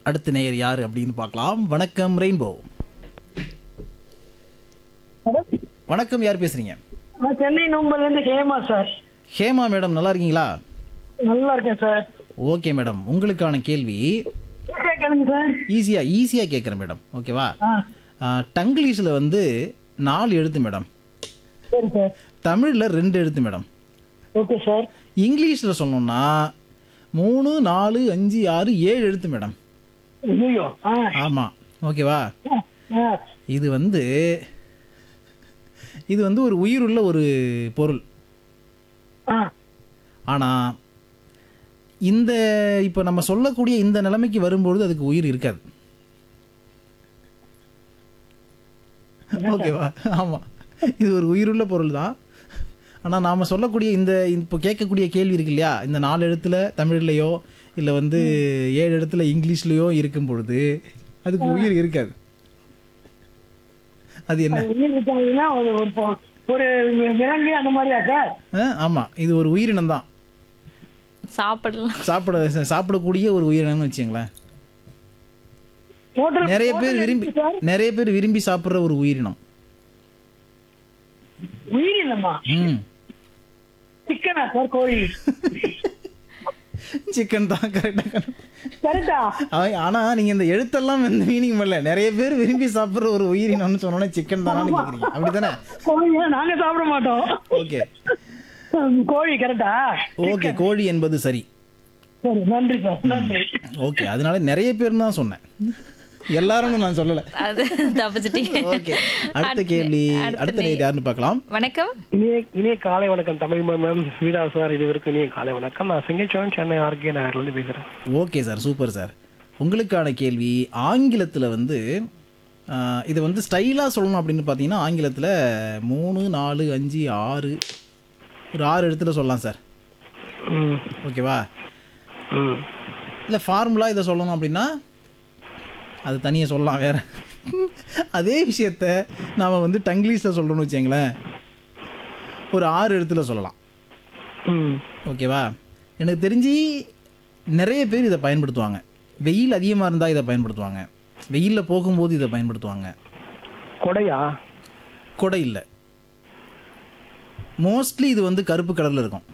அடுத்த நேயர் யார் அப்படின்னு பார்க்கலாம் வணக்கம் ரெயின்போ வணக்கம் யார் பேசுறீங்க நான் சென்னை நோம்பல்ல இருந்து ஹேமா சார் ஹேமா மேடம் நல்லா இருக்கீங்களா நல்லா இருக்கேன் சார் ஓகே மேடம் உங்களுக்கான கேள்வி கேட்கணுங்க சார் ஈஸியா ஈஸியா கேட்குறேன் மேடம் ஓகேவா ஆ டங்கிலீஷில் வந்து நாலு எழுத்து மேடம் சரி சார் தமிழில் ரெண்டு எழுத்து மேடம் ஓகே சார் இங்கிலீஷில் சொல்லணும்னா மூணு நாலு அஞ்சு ஆறு ஏழு எழுத்து மேடம் ஐயோ ஆ ஆமாம் ஓகேவா ஆ, ஆ இது வந்து இது வந்து ஒரு உயிருள்ள ஒரு பொருள் ஆ ஆனால் இந்த இப்போ நம்ம சொல்லக்கூடிய இந்த நிலைமைக்கு வரும்பொழுது அதுக்கு உயிர் இருக்காது ஓகேவா ஆமாம் இது ஒரு உயிருள்ள பொருள் தான் ஆனால் நாம் சொல்லக்கூடிய இந்த இப்போ கேட்கக்கூடிய கேள்வி இருக்கு இல்லையா இந்த நாலு எழுத்துல தமிழ்லையோ இல்லை வந்து ஏழு எழுத்துல இங்கிலீஷ்லேயோ இருக்கும் பொழுது அதுக்கு உயிர் இருக்காது அது என்ன உயிர் இருக்காங்கன்னா ஒரு ஒரு பொ- ஒரு விலங்கு அந்த மாதிரியா சார் ஆமாம் இது ஒரு உயிரினம் தான் சாப்பிடலாம் சாப்பிட சாப்பிடக்கூடிய ஒரு உயிரினம்னு வச்சுங்களேன் ஹோட்டல் நிறைய பேர் விரும்பி சார் நிறைய பேர் விரும்பி சாப்பிட்ற ஒரு உயிரினம் உயிர் இல்லம்மா ம் சிக்கனா சார் கோழி சிக்கன் தான் கரெக்டாக கரெக்டா ஆனால் நீங்கள் இந்த எழுத்தெல்லாம் வந்து மீனிங் பண்ணல நிறைய பேர் விரும்பி சாப்பிட்ற ஒரு உயிரினம்னு சொன்னோன்னே சிக்கன் தானே கேட்குறீங்க அப்படி தானே கோழி நாங்க சாப்பிட மாட்டோம் ஓகே கோழி கரெக்டா ஓகே கோழி என்பது சரி சரி நன்றி சார் நன்றி ஓகே அதனால நிறைய பேர் தான் சொன்னேன் எல்லாரும் நான் சொல்லலை அது தப்பிச்சிட்டீங்க ஓகே அடுத்த கேள்வி அடுத்த நேர் யாருன்னு பார்க்கலாம் வணக்கம் இனிய இனிய காலை வணக்கம் தமிழ் மேம் வீடா சார் இது வரைக்கும் இனிய காலை வணக்கம் நான் சிங்கச்சோன் சென்னை ஆர்கே நகர்லேருந்து பேசுகிறேன் ஓகே சார் சூப்பர் சார் உங்களுக்கான கேள்வி ஆங்கிலத்தில் வந்து ஆஹ், இதை வந்து ஸ்டைலாக சொல்லணும் அப்படின்னு பார்த்தீங்கன்னா ஆங்கிலத்தில் மூணு நாலு அஞ்சு ஆறு ஒரு ஆறு இடத்துல சொல்லலாம் சார் ம் ஓகேவா ம் இல்லை ஃபார்முலா இதை சொல்லணும் அப்படின்னா அது தனியாக சொல்லலாம் வேற அதே விஷயத்த நாம் வந்து டங்கிலீஷில் சொல்லணும்னு வச்சுங்களேன் ஒரு ஆறு இடத்துல சொல்லலாம் ம் ஓகேவா எனக்கு தெரிஞ்சு நிறைய பேர் இதை பயன்படுத்துவாங்க வெயில் அதிகமாக இருந்தால் இதை பயன்படுத்துவாங்க வெயிலில் போகும்போது இதை பயன்படுத்துவாங்க கொடையா கொடை இல்லை மோஸ்ட்லி இது வந்து கருப்பு கலரில் இருக்கும்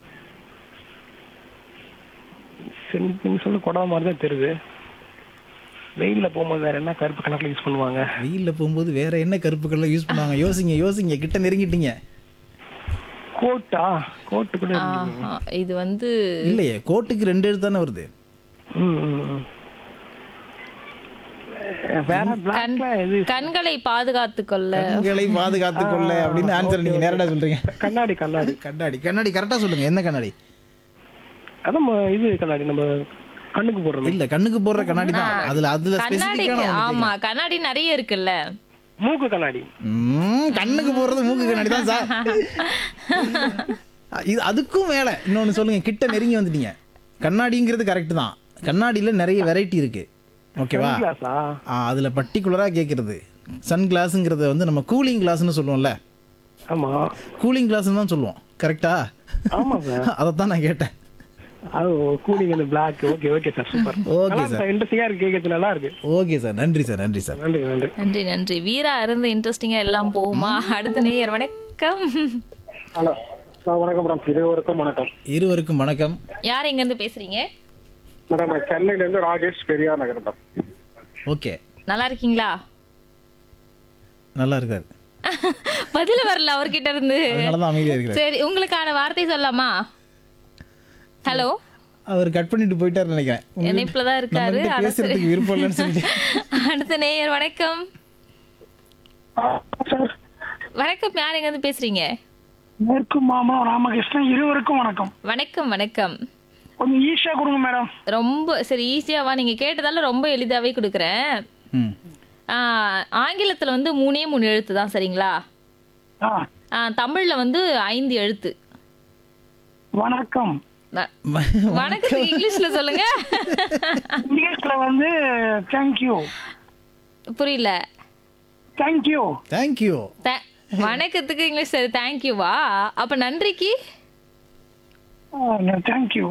சரி நீங்க சொல்ல கொடை மாதிரி தான் தெரியுது வெயிலில் போகும்போது வேற என்ன கருப்பு கணக்கில் யூஸ் பண்ணுவாங்க வெயிலில் போகும்போது வேற என்ன கருப்பு கலரில் யூஸ் பண்ணுவாங்க யோசிங்க யோசிங்க கிட்ட நெருங்கிட்டீங்க கோட்டா கோட்டு கூட இருக்கு. ஆஹா, இது வந்து இல்லையே கோட்டுக்கு ரெண்டு எழுத்து தானே வருது ம் ம், ம். வேற பிளாக்ல இது கண்களை பாதுகாத்து கொள்ள கண்களை பாதுகாத்து கொள்ள அப்படின்னு ஆன்சர் நீங்க நேரடா சொல்றீங்க கண்ணாடி கண்ணாடி கண்ணாடி கண்ணாடி கரெக்டா சொல்லுங்க என்ன கண்ணாடி அதான் ம- இது கண்ணாடி நம்ம கண்ணுக்கு போடுறது இல்ல கண்ணுக்கு போடுற கண்ணாடி தான் அதுல அதுல கண்ணாடிக்கு ஸ்பெசிஃபிக்கான ஆமா கண்ணாடி நிறைய இருக்குல்ல மூக்கு கண்ணாடி கண்ணுக்கு போடுறது மூக்கு கண்ணாடி தான் சார் இது அதுக்கும் மேல இன்னொன்னு சொல்லுங்க கிட்ட நெருங்கி வந்துட்டீங்க கண்ணாடிங்கிறது கரெக்ட் தான் கண்ணாடியில நிறைய வெரைட்டி இருக்கு ஓகேவா கிளாஸா ஆ, அதுல பர்டிகுலரா கேட்கறது சன் கிளாஸுங்கிறத வந்து நம்ம கூலிங் கிளாஸ்னு சொல்லுவோம்ல ஆமா கூலிங் கிளாஸ்னு தான் சொல்லுவோம் கரெக்டா ஆமா சார் அதை தான் நான் கேட்டேன் அது கூலிங் அந்த black okay okay sir super okay sir இன்ட்ரெஸ்டிங்கா இருக்கு கேட்கறது நல்லா இருக்கு ஓகே சார் நன்றி சார் நன்றி சார் நன்றி நன்றி நன்றி நன்றி வீரா இருந்து இன்ட்ரெஸ்டிங்கா எல்லாம் போகுமா அடுத்த நேயர் வணக்கம் ஹலோ வணக்கம் மேடம் இருவருக்கும் வணக்கம் இருவருக்கும் வணக்கம் யார் எங்க இருந்து பேசுறீங்க மேடம் நான் சென்னையில இருந்து ராஜேஷ் பெரியார் நகர் மேடம் ஓகே நல்லா இருக்கீங்களா நல்லா இருக்காரு பதில் வரல அவர்கிட்ட இருந்து அதனால தான் அமைதியாக இருக்கிறார் சரி உங்களுக்கான வார்த்தை சொல்லலாமா ஹலோ அவர் கட் பண்ணிட்டு போயிட்டாருன்னு நினைக்கிறேன் உங்களுக்கு- இணைப்புல தான் இருக்காரு நம்மகிட்ட ஆனா பேசுறதுக்கு விருப்பம் இல்லைன்னு சொல்லிட்டு அடுத்த நேயர் வணக்கம் சார் வணக்கம் யார் எங்க இருந்து பேசுறீங்க மேற்கு மாமா ராமகிருஷ்ணன் இருவருக்கும் வணக்கம் வணக்கம் வணக்கம் கொஞ்சம் ஈஸியா கொடுங்க மேடம் ரொம்ப சரி ஈஸியாவா நீங்க கேட்டதால ரொம்ப எளிதாவே கொடுக்குறேன் ம் ஆஹ், ஆங்கிலத்துல வந்து மூணே மூணு எழுத்து தான் சரிங்களா ஆ ஆஹ், தமிழ்ல வந்து ஐந்து எழுத்து வணக்கம் வ- வணக்கம் இங்கிலீஷ்ல சொல்லுங்க இங்கிலீஷ்ல வந்து தேங்க்யூ புரியல தேங்க்யூ தேங்க்யூ த- வணக்கத்துக்கு இங்கிலீஷ் தேங்க்யூவா அப்ப நன்றிக்கு தேங்க்யூ